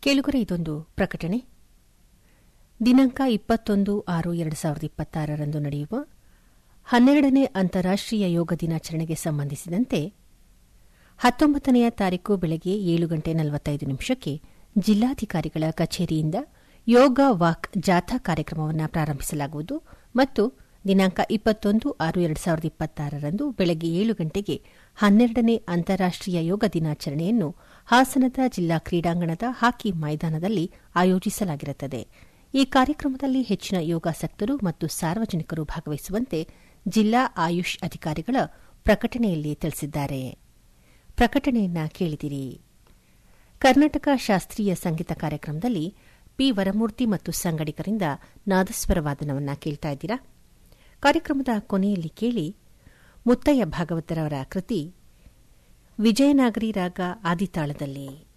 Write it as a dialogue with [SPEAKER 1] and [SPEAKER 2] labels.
[SPEAKER 1] ಕೇಳುಗರೆ ಇದೊಂದು ಪ್ರಕಟಣೆ ದಿನಾಂಕ ಇಪ್ಪತ್ತೊಂದು ಆರು ಎರಡು ಸಾವಿರದ ಇಪ್ಪತ್ತಾರರಂದು ನಡೆಯುವ ಹನ್ನೆರಡನೇ ಅಂತಾರಾಷ್ಟೀಯ ಯೋಗ ದಿನಾಚರಣೆಗೆ ಸಂಬಂಧಿಸಿದಂತೆ ಹತ್ತೊಂಬತ್ತನೆಯ ತಾರೀಕು ಬೆಳಗ್ಗೆ ಏಳು ಗಂಟೆ ನಲವತ್ತೈದು ನಿಮಿಷಕ್ಕೆ ಜಿಲ್ಲಾಧಿಕಾರಿಗಳ ಕಚೇರಿಯಿಂದ ಯೋಗ ವಾಕ್ ಜಾಥಾ ಕಾರ್ಯಕ್ರಮವನ್ನು ಪ್ರಾರಂಭಿಸಲಾಗುವುದು ಮತ್ತು ದಿನಾಂಕ ಇಪ್ಪತ್ತೊಂದು ಆರು ಎರಡು ಸಾವಿರದ ಇಪ್ಪತ್ತಾರರಂದು ಬೆಳಗ್ಗೆ ಏಳು ಗಂಟೆಗೆ ಹನ್ನೆರಡನೇ ಅಂತಾರಾಷ್ಟೀಯ ಯೋಗ ದಿನಾಚರಣೆಯನ್ನು ಹಾಸನದ ಜಿಲ್ಲಾ ಕ್ರೀಡಾಂಗಣದ ಹಾಕಿ ಮೈದಾನದಲ್ಲಿ ಆಯೋಜಿಸಲಾಗಿರುತ್ತದೆ ಈ ಕಾರ್ಯಕ್ರಮದಲ್ಲಿ ಹೆಚ್ಚಿನ ಯೋಗಾಸಕ್ತರು ಮತ್ತು ಸಾರ್ವಜನಿಕರು ಭಾಗವಹಿಸುವಂತೆ ಜಿಲ್ಲಾ ಆಯುಷ್ ಅಧಿಕಾರಿಗಳ ಪ್ರಕಟಣೆಯಲ್ಲಿ ತಿಳಿಸಿದ್ದಾರೆ ಪ್ರಕಟಣೆಯನ್ನ ಕೇಳಿದಿರಿ ಕರ್ನಾಟಕ ಶಾಸ್ತ್ರೀಯ ಸಂಗೀತ ಕಾರ್ಯಕ್ರಮದಲ್ಲಿ ಪಿ ವರಮೂರ್ತಿ ಮತ್ತು ಸಂಗಡಿಗರಿಂದ ನಾದಸ್ವರ ವಾದನವನ್ನ ಕೇಳ್ತಾ ಇದ್ದೀರಾ ಕಾರ್ಯಕ್ರಮದ ಕೊನೆಯಲ್ಲಿ ಕೇಳಿ ಮುತ್ತಯ್ಯ ಭಾಗವತರವರ ಕೃತಿ ವಿಜಯನಾಗರಿ ರಾಗ ಆದಿತಾಳದಲ್ಲಿ